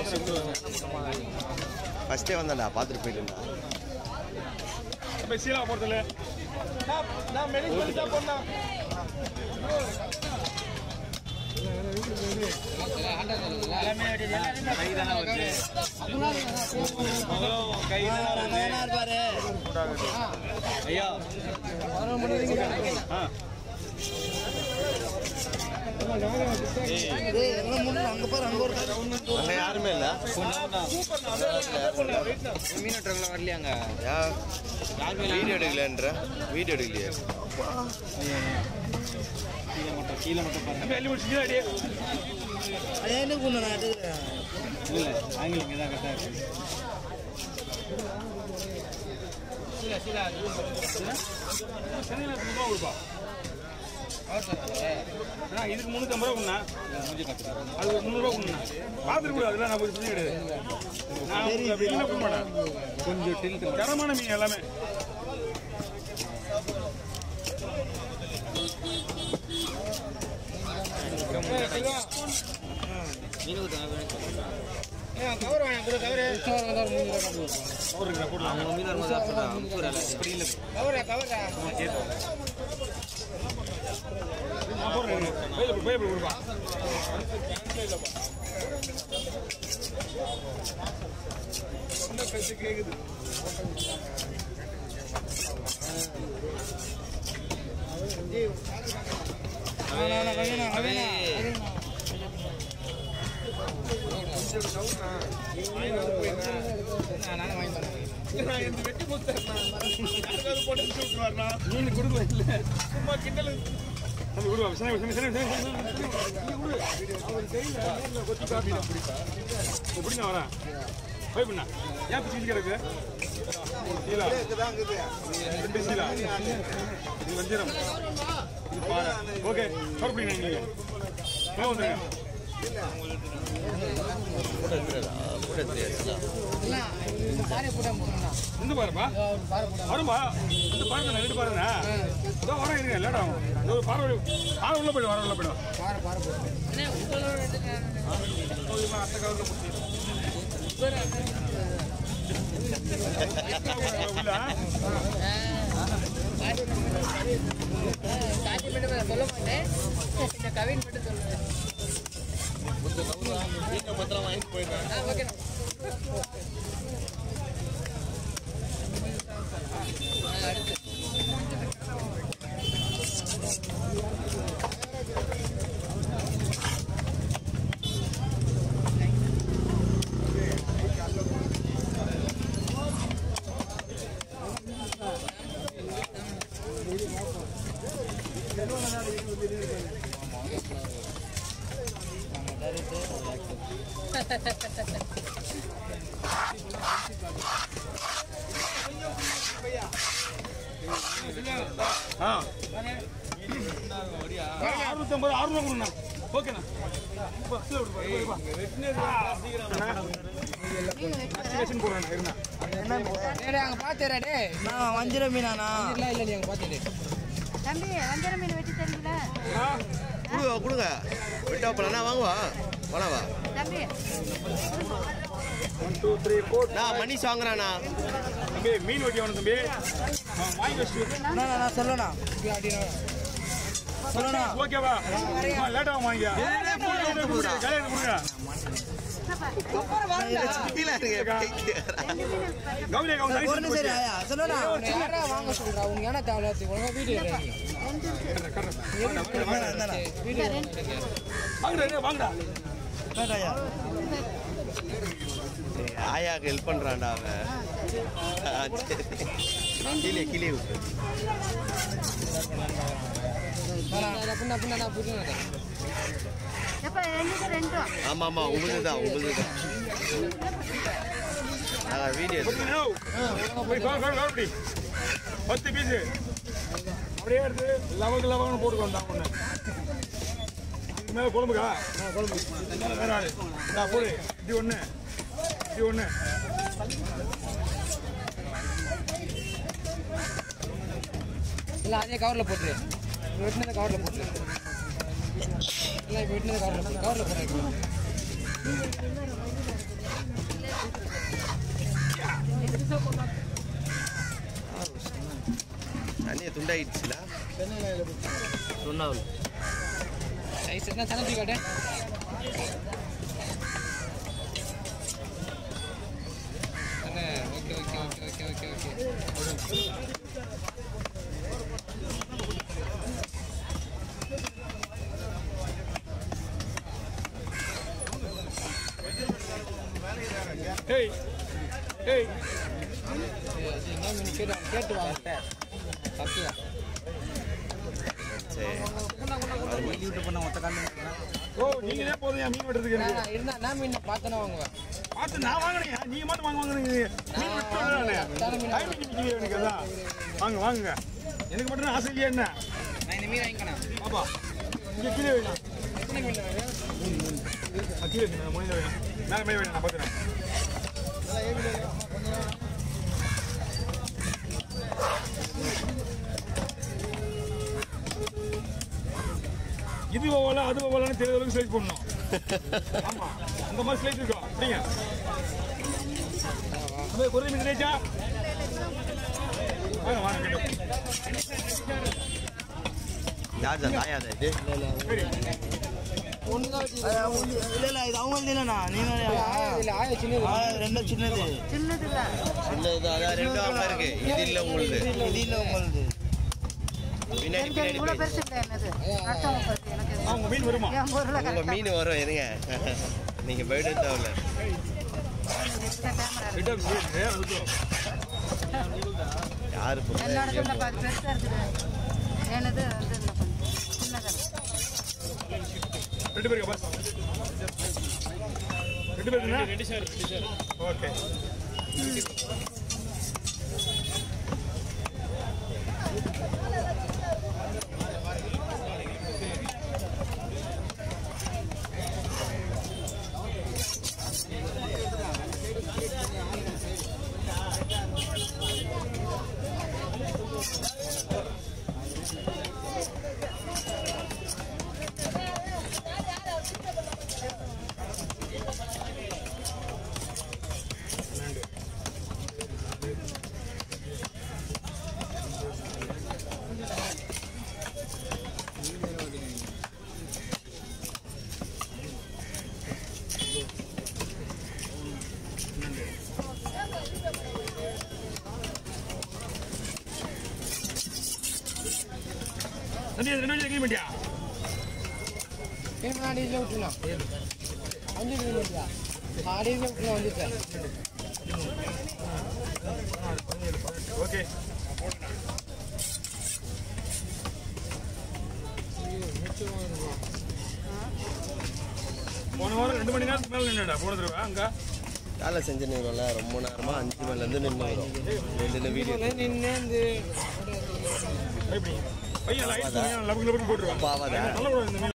ஃபஸ்ட்டே வந்தேன்டா பார்த்துட்டு போயிட்டு போய் சீலா போறதில்ல நான் மெடிக்கல் தான் பண்ணா அங்கே யாருமே இல்லை மீனோட்டர்கள் வரலையாங்க யா வீடியோ எடுக்கலன்ற வீடியோ எடுக்கலையே கீழே மட்டும் கீழே மட்டும் பாருங்க வெளியே முடிச்சு அடியே இல்லை ஆங்கிலம் இங்கே தான் கரெக்டாக இருக்கு சென்னையில் முந்நூறுவா கொடுப்பா அண்ணா, இதுக்கு முந்நூற்றம்பது ரூபா கொடுண்ணா முடிஞ்சு கற்றுக்காரு அது ஒரு முந்நூறுவா கொடுண்ணா பார்த்துட்டு கூட அதெல்லாம் நம்ம பிரச்சனை கிடையாது நான் உங்களுக்கு வெளியில கொடுக்க மாட்டேன் கொஞ்சம் டில்ட் தரமான மீன் எல்லாமே மீன் ஊற்றுங்க ஒரு இருக்கா போடலாம் அவங்க மீன் வரும்போது அப்புறம் அமுக்குறாங்க இப்படி இல்லை நான் போடுறேன் பைபிள் பைபிள் கொடுப்பா என்ன பேச்சு கேக்குது நான் இந்த வெட்டி முத்தேன் போட்டு விட்டுருவாருண்ணா மீன் கொடுக்கல இல்ல சும்மா கிண்டல் தம்பி விடுவா சரி சரி சரி சரி எப்படி நான் வரேன் போய் பண்ணா ஏன் பிடிச்சி கிடக்கு சீலா ரெண்டு சீலா இது வஞ்சிரம் இது பாறை ஓகே கவர்ப்பிங்க நீங்க எவ்வளோ வந்துருங்க கூட தெரியாது இந்த பாருப்பா வரும்பா இந்த பாருங்க ரெண்டு பாருங்க இதோ வரேன் இருங்க லேட் ஆகும் இதோ ஒரு பாறை பாறை உள்ள போயிடும் வர உள்ள போயிடும் அந்த காலத்தில் உள்ள காட்சி மட்டும் நான் சொல்ல மாட்டேன் இந்த கவின் மட்டும் சொல்லுவேன் ஆ, ஓகேண்ணா. ஆ, அடுத்து ஆ அறுநூத்தம்பது அறுநூறு கொடுண்ணா ஓகேண்ணா இப்போ கீழே விட்டு பாரு, போய் வா. அண்ணா, அப்ளிகேஷன் போடுறேண்ணா இருண்ணா டேய், அங்க பாத்துறா டேய் நான் வஞ்சிர மீனாண்ணா இல்ல இல்ல நீ அங்க பாத்துடு தம்பி வஞ்சர மீன் வெட்டி தருவீங்களா ஆ கொடுங்க கொடுங்க விட்டா போலாம் வாங்குவா போலாவா தம்பி ஒன் டூ த்ரீ ஃபோர் நான் மணி வாங்குறானா தம்பி மீன் வெட்டி வேணும் தம்பி ஆ, வாங்கி வச்சுட்டு அண்ணா நான் சொல்லணா சொல்லணா ஓகேவா லேட் ஆகும் வாங்கியா கல்யாணம் கொடுங்க கீழே இருங்க கௌரி கௌரி ஒரு நிமிஷம் இரு, ஆயா சொல்லணா யாரா வாங்க சொல்றா உனக்கு என்ன தேவை ஒழுங்கா வீடியோ வாங்கடா வாங்கடா வேண்டாயா ஆயாக்கு ஹெல்ப் பண்றான்டா அவன் ஆ, சரி. கீழே கீழே விட்டு பின்ன பின்ன நான் புரியுங்க எப்ப ரெண்டு ரெண்டும் ஆமா ஆமா உங்களுது தான் உங்களுது தான் நாங்கள் வீடியோ போய் கௌ- கௌ- கௌரி. பத்து பீஸு அப்படியே எடுத்து லவக்கு லவகன்னு போட்டு வந்தான் ஒன்று இது மேலே குழம்புக்கா நான் குழம்பு இது மேலே வேற ஆளு நான் போடு இது ஒன்று இது ஒன்று இல்ல அதே கவர்ல போட்டுரு வெட்டினதை கவர்ல போட்டுரு இல்ல இப்ப வெட்டினதை கவர்ல போட்டு கவர்ல போட்டு தண்ணியை துண்டாயிடுச்சுல சொன்னாவில் சைஸ் என்ன தனத்தி காட்டு அண்ணே okay okay okay okay okay okay ஏய் ஏய் என்ன மீன் கேட்டு கேட்டு வாங்க சத்தியா சரி விட்டு பண்ண மொத்த காண்டு ஓ நீங்களே போதும் என் மீன் வெட்டுறதுக்கு எனக்கு இருந்தா என்ன மீன் பார்த்தனா வாங்குவேன் பார்த்து நான் வாங்கினேன் நீங்க மட்டும் வாங்க வாங்குறீங்க மீன் வெட்டு நானே டைமிங் நிற்கிறேன் எனக்கு அதான் வாங்க வாங்குங்க எனக்கு மட்டும் ஆசை இல்லையா என்ன நான் இந்த மீன் வாங்கிக்கணும் பாப்பா இங்கே கீழே வேணும் எத்தனை மீன் வேணும் ஆ, கீழே இருக்கு முடிஞ்ச வேணும் மேலே மேலே வேணும் நான் பார்த்துறேன் இது ஓவலா அது ஓவலான்னு தெரியாத அளவுக்கு ஸ்லைஸ் பண்ணணும் ஆமா அந்த மாதிரி ஸ்லைஸ் இருக்கும் அப்படிங்க அந்த குறைய மீன் நினைச்சா வாங்க வாங்க கிட்ட. யார் தான் தாயாத இது சரி ஒண்ணுதான் வச்சு இல்ல இல்ல இது அவங்க இல்லைண்ணா நீங்க இல்ல ஆய சின்னது ஆ, ரெண்டும் சின்னது சின்னதுல சின்னது அதான் ரெண்டும் அம்மா இருக்கு இது இல்லை உங்களுக்கு இது இல்ல உங்களுது பின்னாடி சரி பின்னாடி இவ்வளோ போய் பெருசு இல்லை என்னது அடுத்தவங்க பெருசு எனக்கு எதுவும். அவங்க மீன் வருமா என் ஊரில் உங்க கரெக்டாக மீன் வரும் இருங்க நீங்க போயிட்டு தேவையில்ல கேமரா கிட்ட மீன் அதுக்கும் யாரு என்னோட இப்போ சொல்ல பாதி பெருசாக இருக்குது எனது வந்து இந்த கொஞ்சம் சின்னதாக ரெண்டு பேருக்கு பாஸ் ரெண்டு பேருக்குண்ணா ரெண்டு சார் ரெண்டு சார் ஓகே நன்றி ரெண்டு வச்சு கிளீன் பண்ணியா மீன் நான் இதில் விட்டுலாம் அஞ்சு மீன் இல்லையா அடியில் விட்டுலாம் வந்துட்டேன் ஓகே போன வாரம் ரெண்டு மணி நேரத்துக்கு மேலே நின்றுடா போன தடவை அங்க வேலை செஞ்சுருங்கள ரொம்ப நேரமா அஞ்சு மணிலேருந்து நின்று ரெண்டு வீடியோ நின்று எப்படி பையன் லைட் லபக்கு லபக்கு போட்டுருவான் பாவாதா நல்ல இந்த மீன்